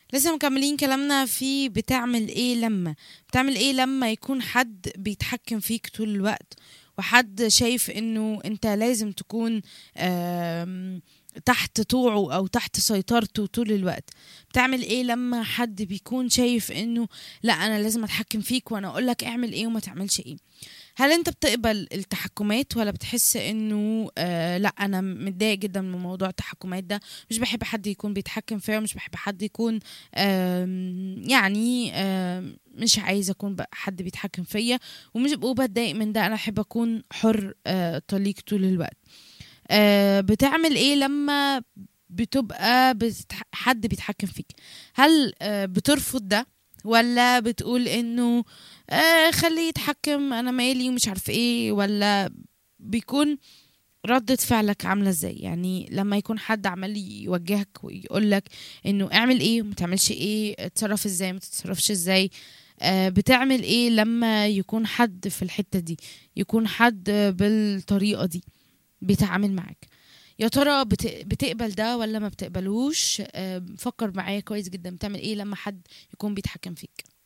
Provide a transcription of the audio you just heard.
لسه مكملين كلامنا في بتعمل ايه لما بتعمل ايه لما يكون حد بيتحكم فيك طول الوقت وحد شايف انه انت لازم تكون آم، تحت طوعه او تحت سيطرته طول الوقت بتعمل ايه لما حد بيكون شايف انه لا انا لازم اتحكم فيك وانا اقول لك اعمل ايه وما تعملش ايه هل انت بتقبل التحكمات ولا بتحس انه آه لا انا متضايق جدا من موضوع التحكمات ده مش بحب حد يكون بيتحكم فيا مش بحب حد يكون آم، يعني آم، مش عايزه اكون بقى حد بيتحكم فيا ومش وبتضايق من ده انا احب اكون حر آه، طليق طول الوقت آه، بتعمل ايه لما بتبقى بتتح... حد بيتحكم فيك هل آه، بترفض ده ولا بتقول انه آه خليه يتحكم انا مالي ومش عارف ايه ولا بيكون ردة فعلك عاملة ازاي يعني لما يكون حد عمال يوجهك ويقولك انه اعمل ايه وما تعملش ايه اتصرف ازاي ما تتصرفش ازاي آه بتعمل ايه لما يكون حد في الحتة دي يكون حد بالطريقة دي بيتعامل معاك يا ترى بت... بتقبل ده ولا ما بتقبلوش آه فكر معايا كويس جدا بتعمل ايه لما حد يكون بيتحكم فيك